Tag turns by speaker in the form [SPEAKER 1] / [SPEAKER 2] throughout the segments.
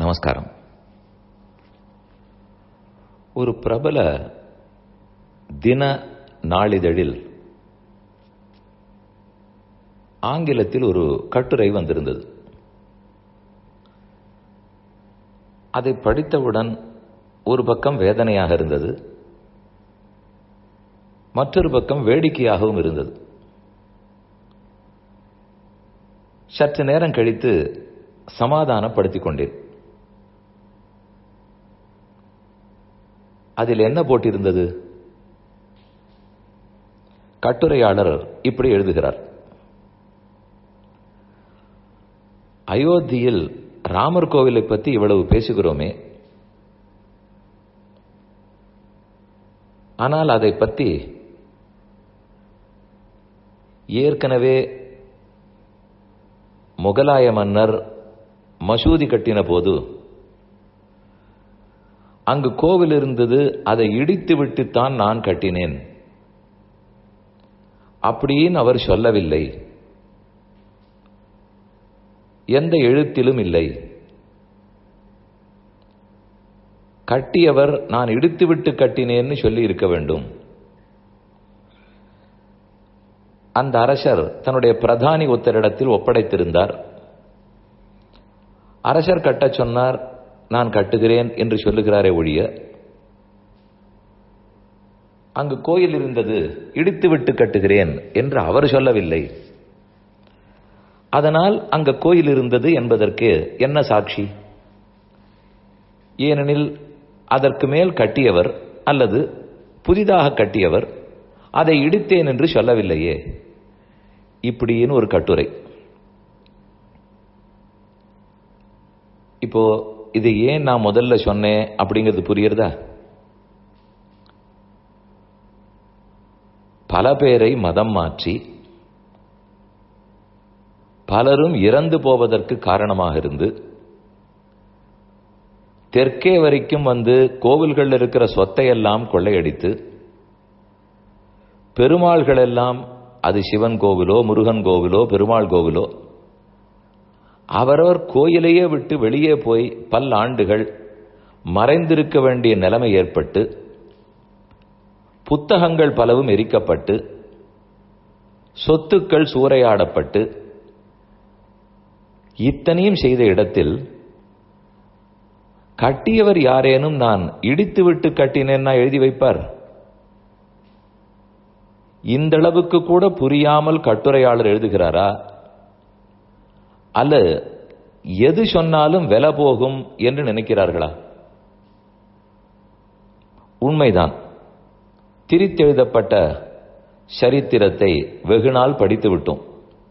[SPEAKER 1] நமஸ்காரம் ஒரு பிரபல தின நாளிதழில் ஆங்கிலத்தில் ஒரு கட்டுரை வந்திருந்தது அதை படித்தவுடன் ஒரு பக்கம் வேதனையாக இருந்தது மற்றொரு பக்கம் வேடிக்கையாகவும் இருந்தது சற்று நேரம் கழித்து சமாதானப்படுத்திக் கொண்டேன் அதில் என்ன போட்டிருந்தது கட்டுரையாளர் இப்படி எழுதுகிறார் அயோத்தியில் ராமர் கோவிலை பற்றி இவ்வளவு பேசுகிறோமே ஆனால் அதை பற்றி ஏற்கனவே முகலாய மன்னர் மசூதி கட்டின போது அங்கு கோவில் இருந்தது அதை இடித்து விட்டுத்தான் நான் கட்டினேன் அப்படின்னு அவர் சொல்லவில்லை எந்த எழுத்திலும் இல்லை கட்டியவர் நான் இடித்துவிட்டு கட்டினேன்னு சொல்லி இருக்க வேண்டும் அந்த அரசர் தன்னுடைய பிரதானி ஒத்தரிடத்தில் ஒப்படைத்திருந்தார் அரசர் கட்டச் சொன்னார் நான் கட்டுகிறேன் என்று சொல்லுகிறாரே ஒழிய அங்கு கோயில் இருந்தது இடித்துவிட்டு கட்டுகிறேன் என்று அவர் சொல்லவில்லை அதனால் அங்க கோயில் இருந்தது என்பதற்கு என்ன சாட்சி ஏனெனில் அதற்கு மேல் கட்டியவர் அல்லது புதிதாக கட்டியவர் அதை இடித்தேன் என்று சொல்லவில்லையே இப்படின்னு ஒரு கட்டுரை இப்போ இது ஏன் நான் முதல்ல சொன்னேன் அப்படிங்கிறது புரியுறதா பல பேரை மதம் மாற்றி பலரும் இறந்து போவதற்கு காரணமாக இருந்து தெற்கே வரைக்கும் வந்து கோவில்கள் இருக்கிற சொத்தை எல்லாம் கொள்ளையடித்து பெருமாள்கள் எல்லாம் அது சிவன் கோவிலோ முருகன் கோவிலோ பெருமாள் கோவிலோ அவரவர் கோயிலையே விட்டு வெளியே போய் பல் ஆண்டுகள் மறைந்திருக்க வேண்டிய நிலைமை ஏற்பட்டு புத்தகங்கள் பலவும் எரிக்கப்பட்டு சொத்துக்கள் சூறையாடப்பட்டு இத்தனையும் செய்த இடத்தில் கட்டியவர் யாரேனும் நான் இடித்துவிட்டு கட்டினேன்னா எழுதி வைப்பார் இந்த அளவுக்கு கூட புரியாமல் கட்டுரையாளர் எழுதுகிறாரா அல்ல எது சொன்னாலும் விலை போகும் என்று நினைக்கிறார்களா உண்மைதான் திரித்தெழுதப்பட்ட சரித்திரத்தை வெகுநாள் படித்து விட்டோம்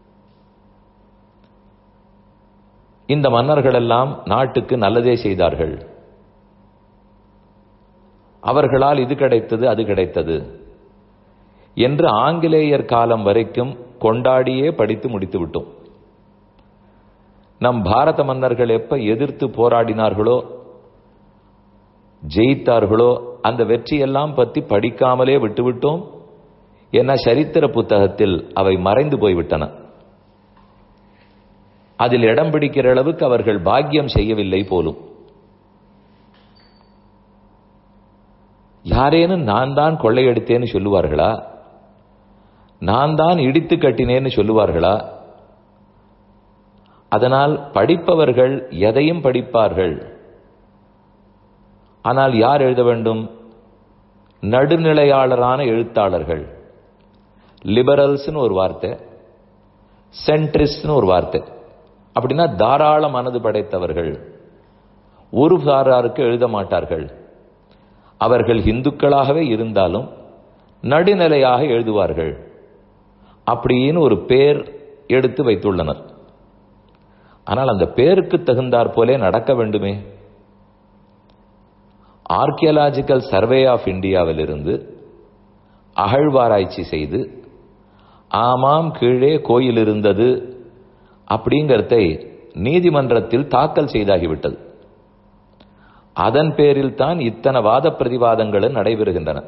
[SPEAKER 1] இந்த மன்னர்களெல்லாம் நாட்டுக்கு நல்லதே செய்தார்கள் அவர்களால் இது கிடைத்தது அது கிடைத்தது என்று ஆங்கிலேயர் காலம் வரைக்கும் கொண்டாடியே படித்து முடித்து விட்டோம் நம் பாரத மன்னர்கள் எப்ப எதிர்த்து போராடினார்களோ ஜெயித்தார்களோ அந்த வெற்றியெல்லாம் பற்றி படிக்காமலே விட்டுவிட்டோம் என சரித்திர புத்தகத்தில் அவை மறைந்து போய்விட்டன அதில் இடம் பிடிக்கிற அளவுக்கு அவர்கள் பாக்கியம் செய்யவில்லை போலும் யாரேனும் நான் தான் கொள்ளையடித்தேன்னு சொல்லுவார்களா நான் தான் இடித்து கட்டினேன்னு சொல்லுவார்களா அதனால் படிப்பவர்கள் எதையும் படிப்பார்கள் ஆனால் யார் எழுத வேண்டும் நடுநிலையாளரான எழுத்தாளர்கள் லிபரல்ஸ்னு ஒரு வார்த்தை சென்ட்ரிஸ்ட்னு ஒரு வார்த்தை அப்படின்னா தாராள மனது படைத்தவர்கள் ஒரு சாராருக்கு எழுத மாட்டார்கள் அவர்கள் இந்துக்களாகவே இருந்தாலும் நடுநிலையாக எழுதுவார்கள் அப்படின்னு ஒரு பேர் எடுத்து வைத்துள்ளனர் ஆனால் அந்த பேருக்கு தகுந்தாற் போலே நடக்க வேண்டுமே ஆர்கியலாஜிக்கல் சர்வே ஆஃப் இந்தியாவிலிருந்து அகழ்வாராய்ச்சி செய்து ஆமாம் கீழே கோயில் இருந்தது அப்படிங்கிறதை நீதிமன்றத்தில் தாக்கல் செய்தாகிவிட்டது அதன் பேரில் தான் இத்தனை வாத பிரதிவாதங்களும் நடைபெறுகின்றன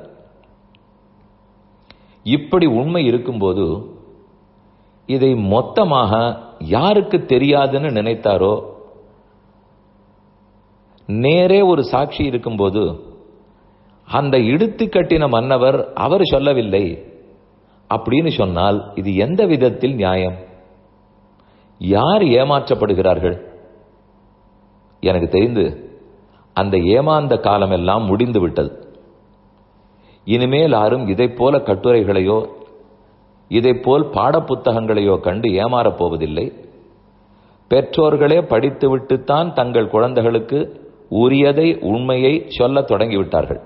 [SPEAKER 1] இப்படி உண்மை இருக்கும்போது இதை மொத்தமாக யாருக்கு தெரியாதுன்னு நினைத்தாரோ நேரே ஒரு சாட்சி இருக்கும்போது அந்த இடுத்து கட்டின மன்னவர் அவர் சொல்லவில்லை அப்படின்னு சொன்னால் இது எந்த விதத்தில் நியாயம் யார் ஏமாற்றப்படுகிறார்கள் எனக்கு தெரிந்து அந்த ஏமாந்த காலமெல்லாம் முடிந்து விட்டது இனிமேல் யாரும் இதைப் போல கட்டுரைகளையோ இதைப் போல் பாடப்புத்தகங்களையோ கண்டு ஏமாறப் போவதில்லை பெற்றோர்களே படித்துவிட்டுத்தான் தங்கள் குழந்தைகளுக்கு உரியதை உண்மையை சொல்லத் தொடங்கிவிட்டார்கள்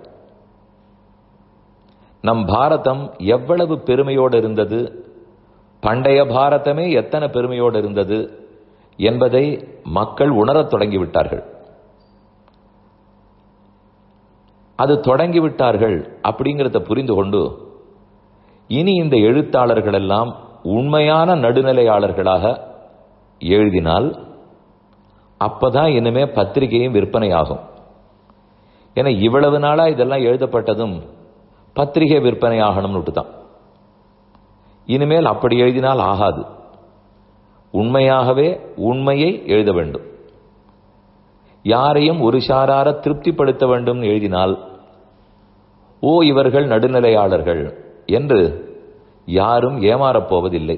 [SPEAKER 1] நம் பாரதம் எவ்வளவு பெருமையோடு இருந்தது பண்டைய பாரதமே எத்தனை பெருமையோடு இருந்தது என்பதை மக்கள் உணரத் தொடங்கிவிட்டார்கள் அது தொடங்கிவிட்டார்கள் அப்படிங்கிறத புரிந்து கொண்டு இனி இந்த எழுத்தாளர்கள் எல்லாம் உண்மையான நடுநிலையாளர்களாக எழுதினால் அப்பதான் இனிமே பத்திரிகையும் விற்பனையாகும் ஏன்னா இவ்வளவு நாளா இதெல்லாம் எழுதப்பட்டதும் பத்திரிகை விற்பனை ஆகணும்னு தான் இனிமேல் அப்படி எழுதினால் ஆகாது உண்மையாகவே உண்மையை எழுத வேண்டும் யாரையும் ஒரு சாரார திருப்திப்படுத்த வேண்டும் எழுதினால் ஓ இவர்கள் நடுநிலையாளர்கள் என்று யாரும் ஏமாறப் போவதில்லை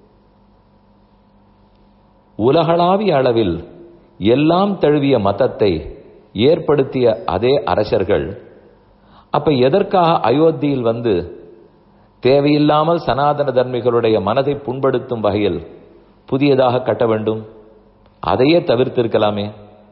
[SPEAKER 1] உலகளாவிய அளவில் எல்லாம் தழுவிய மதத்தை ஏற்படுத்திய அதே அரசர்கள் அப்ப எதற்காக அயோத்தியில் வந்து தேவையில்லாமல் சனாதன தர்மிகளுடைய மனதை புண்படுத்தும் வகையில் புதியதாக கட்ட வேண்டும் அதையே தவிர்த்திருக்கலாமே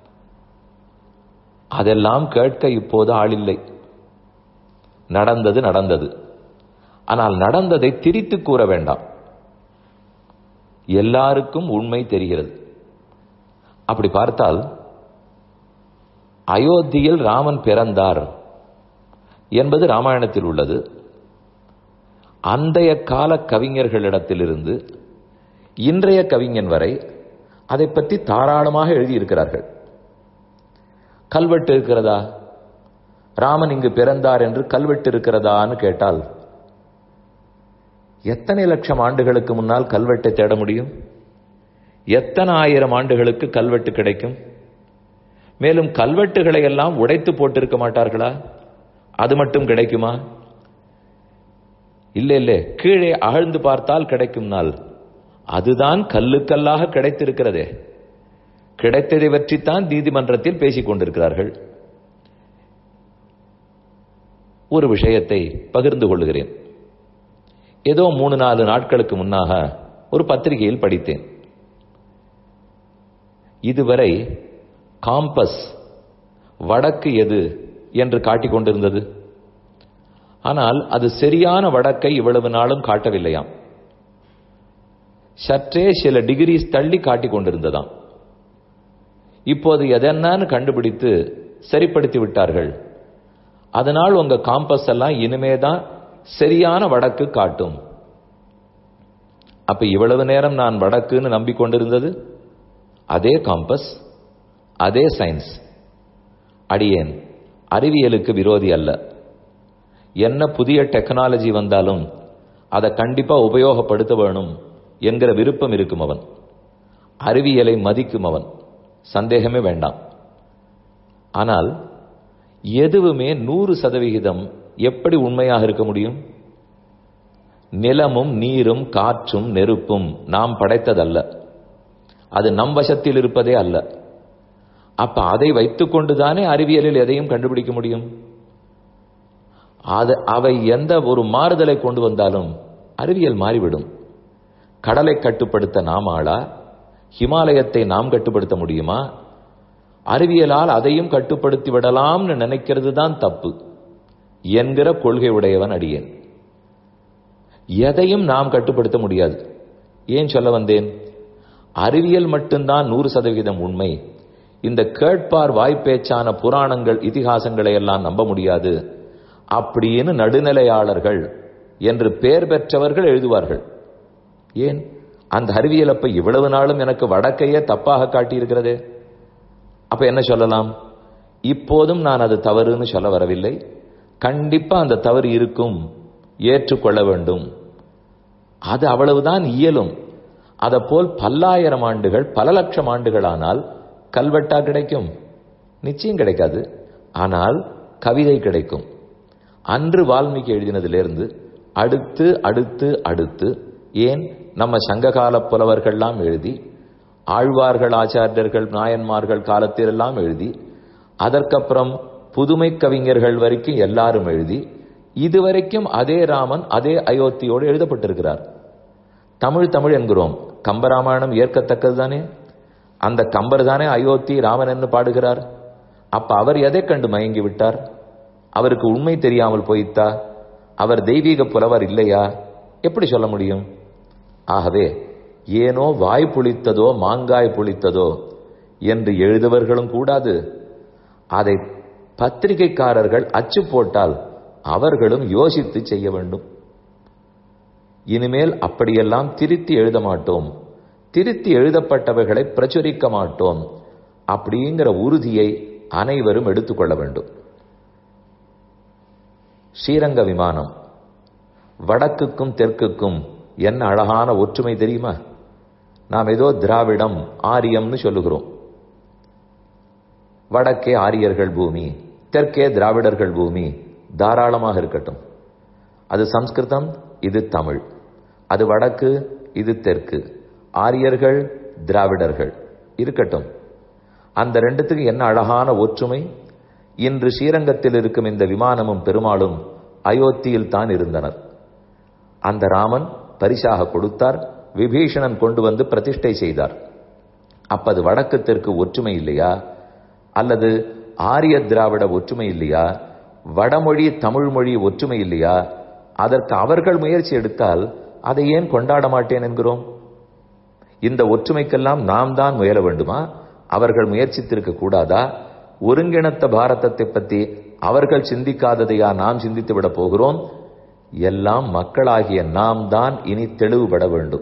[SPEAKER 1] அதெல்லாம் கேட்க இப்போது ஆளில்லை நடந்தது நடந்தது ஆனால் நடந்ததை திரித்து கூற வேண்டாம் எல்லாருக்கும் உண்மை தெரிகிறது அப்படி பார்த்தால் அயோத்தியில் ராமன் பிறந்தார் என்பது ராமாயணத்தில் உள்ளது அந்தைய கால கவிஞர்களிடத்திலிருந்து இன்றைய கவிஞன் வரை அதை பற்றி தாராளமாக எழுதியிருக்கிறார்கள் கல்வெட்டு இருக்கிறதா ராமன் இங்கு பிறந்தார் என்று கல்வெட்டு இருக்கிறதான்னு கேட்டால் எத்தனை லட்சம் ஆண்டுகளுக்கு முன்னால் கல்வெட்டை தேட முடியும் எத்தனை ஆயிரம் ஆண்டுகளுக்கு கல்வெட்டு கிடைக்கும் மேலும் கல்வெட்டுகளை எல்லாம் உடைத்து போட்டிருக்க மாட்டார்களா அது மட்டும் கிடைக்குமா இல்ல இல்ல கீழே அகழ்ந்து பார்த்தால் கிடைக்கும் நாள் அதுதான் கல்லுக்கல்லாக கிடைத்திருக்கிறதே கிடைத்ததை பற்றித்தான் நீதிமன்றத்தில் பேசிக் கொண்டிருக்கிறார்கள் ஒரு விஷயத்தை பகிர்ந்து கொள்ளுகிறேன் ஏதோ மூணு நாலு நாட்களுக்கு முன்னாக ஒரு பத்திரிகையில் படித்தேன் இதுவரை காம்பஸ் வடக்கு எது என்று காட்டிக் கொண்டிருந்தது ஆனால் அது சரியான வடக்கை இவ்வளவு நாளும் காட்டவில்லையாம் சற்றே சில டிகிரிஸ் தள்ளி காட்டிக் கொண்டிருந்ததாம் இப்போது எதென்னு கண்டுபிடித்து சரிப்படுத்தி விட்டார்கள் அதனால் உங்க காம்பஸ் எல்லாம் இனிமேதான் சரியான வடக்கு காட்டும் அப்ப இவ்வளவு நேரம் நான் வடக்குன்னு நம்பிக்கொண்டிருந்தது அதே காம்பஸ் அதே சயின்ஸ் அடியேன் அறிவியலுக்கு விரோதி அல்ல என்ன புதிய டெக்னாலஜி வந்தாலும் அதை கண்டிப்பா உபயோகப்படுத்த வேணும் என்கிற விருப்பம் இருக்கும் அவன் அறிவியலை மதிக்கும் அவன் சந்தேகமே வேண்டாம் ஆனால் எதுவுமே நூறு சதவிகிதம் எப்படி உண்மையாக இருக்க முடியும் நிலமும் நீரும் காற்றும் நெருப்பும் நாம் படைத்ததல்ல அது நம் வசத்தில் இருப்பதே அல்ல அப்ப அதை வைத்துக்கொண்டுதானே அறிவியலில் எதையும் கண்டுபிடிக்க முடியும் அது அவை எந்த ஒரு மாறுதலை கொண்டு வந்தாலும் அறிவியல் மாறிவிடும் கடலை கட்டுப்படுத்த நாம் ஆளா ஹிமாலயத்தை நாம் கட்டுப்படுத்த முடியுமா அறிவியலால் அதையும் கட்டுப்படுத்தி விடலாம்னு நினைக்கிறது தான் தப்பு என்கிற கொள்கை உடையவன் அடியேன் எதையும் நாம் கட்டுப்படுத்த முடியாது ஏன் சொல்ல வந்தேன் அறிவியல் மட்டும்தான் நூறு சதவீதம் உண்மை இந்த கேட்பார் வாய்ப்பேச்சான புராணங்கள் இதிகாசங்களை எல்லாம் நம்ப முடியாது அப்படின்னு நடுநிலையாளர்கள் என்று பெயர் பெற்றவர்கள் எழுதுவார்கள் ஏன் அந்த அறிவியல் அப்ப இவ்வளவு நாளும் எனக்கு வடக்கையே தப்பாக காட்டியிருக்கிறதே அப்ப என்ன சொல்லலாம் இப்போதும் நான் அது தவறுன்னு சொல்ல வரவில்லை கண்டிப்பா அந்த தவறு இருக்கும் ஏற்றுக்கொள்ள வேண்டும் அது அவ்வளவுதான் இயலும் அதை போல் பல்லாயிரம் ஆண்டுகள் பல லட்சம் ஆண்டுகள் ஆனால் கல்வெட்டா கிடைக்கும் நிச்சயம் கிடைக்காது ஆனால் கவிதை கிடைக்கும் அன்று வால்மீகி எழுதினதிலிருந்து அடுத்து அடுத்து அடுத்து ஏன் நம்ம சங்ககால புலவர்கள்லாம் எழுதி ஆழ்வார்கள் ஆச்சாரியர்கள் நாயன்மார்கள் காலத்திலெல்லாம் எழுதி அதற்கப்புறம் புதுமை கவிஞர்கள் வரைக்கும் எல்லாரும் எழுதி இதுவரைக்கும் அதே ராமன் அதே அயோத்தியோடு எழுதப்பட்டிருக்கிறார் தமிழ் தமிழ் என்கிறோம் கம்பராமாயணம் ஏற்கத்தக்கது தானே அந்த கம்பர் தானே அயோத்தி ராமன் என்று பாடுகிறார் அப்ப அவர் எதை கண்டு மயங்கி விட்டார் அவருக்கு உண்மை தெரியாமல் போயித்தா அவர் தெய்வீக புலவர் இல்லையா எப்படி சொல்ல முடியும் ஆகவே ஏனோ வாய் புளித்ததோ மாங்காய் புளித்ததோ என்று எழுதுவர்களும் கூடாது அதை பத்திரிகைக்காரர்கள் அச்சு போட்டால் அவர்களும் யோசித்து செய்ய வேண்டும் இனிமேல் அப்படியெல்லாம் திருத்தி எழுத மாட்டோம் திருத்தி எழுதப்பட்டவைகளை பிரச்சுரிக்க மாட்டோம் அப்படிங்கிற உறுதியை அனைவரும் எடுத்துக்கொள்ள வேண்டும் ஸ்ரீரங்க விமானம் வடக்குக்கும் தெற்குக்கும் என்ன அழகான ஒற்றுமை தெரியுமா நாம் ஏதோ திராவிடம் ஆரியம்னு சொல்லுகிறோம் வடக்கே ஆரியர்கள் பூமி தெற்கே திராவிடர்கள் பூமி தாராளமாக இருக்கட்டும் அது சம்ஸ்கிருதம் இது தமிழ் அது வடக்கு இது தெற்கு ஆரியர்கள் திராவிடர்கள் இருக்கட்டும் அந்த ரெண்டுத்துக்கு என்ன அழகான ஒற்றுமை இன்று ஸ்ரீரங்கத்தில் இருக்கும் இந்த விமானமும் பெருமாளும் அயோத்தியில் தான் இருந்தனர் அந்த ராமன் பரிசாக கொடுத்தார் விபீஷணன் கொண்டு வந்து பிரதிஷ்டை செய்தார் அப்ப அது வடக்கு தெற்கு ஒற்றுமை இல்லையா அல்லது ஆரிய திராவிட ஒற்றுமை இல்லையா வடமொழி தமிழ் மொழி ஒற்றுமை இல்லையா அதற்கு அவர்கள் முயற்சி எடுத்தால் அதை ஏன் கொண்டாட மாட்டேன் என்கிறோம் இந்த ஒற்றுமைக்கெல்லாம் நாம் தான் முயல வேண்டுமா அவர்கள் முயற்சித்திருக்க கூடாதா ஒருங்கிணைத்த பாரதத்தை பற்றி அவர்கள் சிந்திக்காததையா நாம் சிந்தித்து விட போகிறோம் எல்லாம் மக்களாகிய நாம் தான் இனி தெளிவுபட வேண்டும்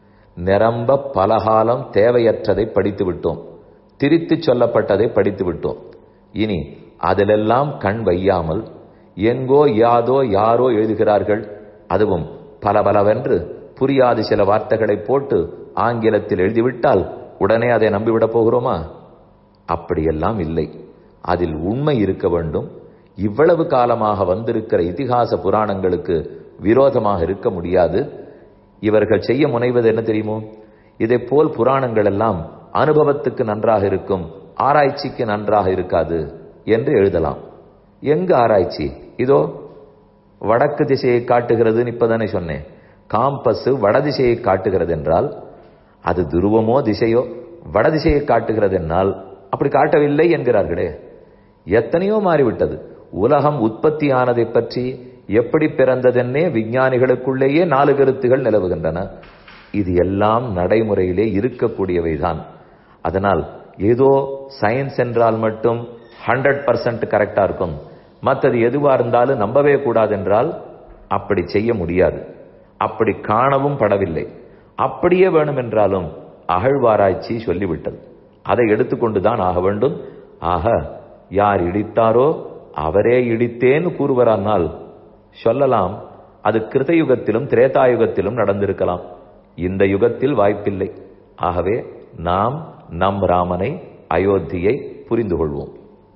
[SPEAKER 1] நிரம்ப பலகாலம் தேவையற்றதை படித்து விட்டோம் திரித்து சொல்லப்பட்டதை படித்து விட்டோம் இனி அதிலெல்லாம் கண் வையாமல் எங்கோ யாதோ யாரோ எழுதுகிறார்கள் அதுவும் பல பலவென்று புரியாத சில வார்த்தைகளை போட்டு ஆங்கிலத்தில் எழுதிவிட்டால் உடனே அதை நம்பிவிடப் போகிறோமா அப்படியெல்லாம் இல்லை அதில் உண்மை இருக்க வேண்டும் இவ்வளவு காலமாக வந்திருக்கிற இதிகாச புராணங்களுக்கு விரோதமாக இருக்க முடியாது இவர்கள் செய்ய முனைவது என்ன தெரியுமோ இதை போல் புராணங்கள் எல்லாம் அனுபவத்துக்கு நன்றாக இருக்கும் ஆராய்ச்சிக்கு நன்றாக இருக்காது என்று எழுதலாம் எங்க ஆராய்ச்சி இதோ வடக்கு திசையை காட்டுகிறதுன்னு இப்பதானே சொன்னேன் காம்பஸ் வடதிசையை காட்டுகிறது என்றால் அது துருவமோ திசையோ வடதிசையை காட்டுகிறது என்னால் அப்படி காட்டவில்லை என்கிறார்களே எத்தனையோ மாறிவிட்டது உலகம் உற்பத்தியானதை பற்றி எப்படி பிறந்ததென்னே விஞ்ஞானிகளுக்குள்ளேயே நாலு கருத்துகள் நிலவுகின்றன இது எல்லாம் நடைமுறையிலே இருக்கக்கூடியவைதான் அதனால் ஏதோ சயின்ஸ் என்றால் மட்டும் ஹண்ட்ரட் பர்சன்ட் கரெக்டா இருக்கும் மற்றது எதுவா இருந்தாலும் நம்பவே கூடாது என்றால் அப்படி செய்ய முடியாது அப்படி காணவும் படவில்லை அப்படியே வேணும் என்றாலும் அகழ்வாராய்ச்சி சொல்லிவிட்டது அதை எடுத்துக்கொண்டுதான் ஆக வேண்டும் ஆக யார் இடித்தாரோ அவரே இடித்தேன்னு கூறுவரானால் சொல்லலாம் அது கிருதயுகத்திலும் திரேதாயுகத்திலும் நடந்திருக்கலாம் இந்த யுகத்தில் வாய்ப்பில்லை ஆகவே நாம் நம் ராமனை அயோத்தியை புரிந்து கொள்வோம்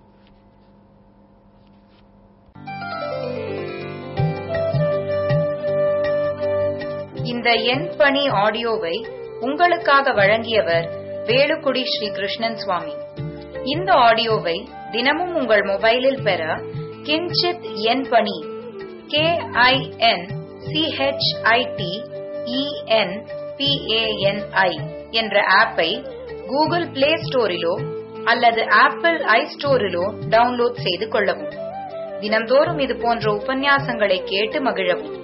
[SPEAKER 2] இந்த எண் பணி ஆடியோவை உங்களுக்காக வழங்கியவர் வேலுக்குடி ஸ்ரீ கிருஷ்ணன் சுவாமி இந்த ஆடியோவை தினமும் உங்கள் மொபைலில் பெற கிஞ்சித் எண் பணி கே ஐ என் சிஹெச்ஐடி இஎன் பிஏஎன்ஐ என்ற ஆப்பை கூகுள் பிளே ஸ்டோரிலோ அல்லது ஆப்பிள் ஐ ஸ்டோரிலோ டவுன்லோட் செய்து கொள்ளவும் தினம்தோறும் இது போன்ற உபன்யாசங்களை கேட்டு மகிழவும்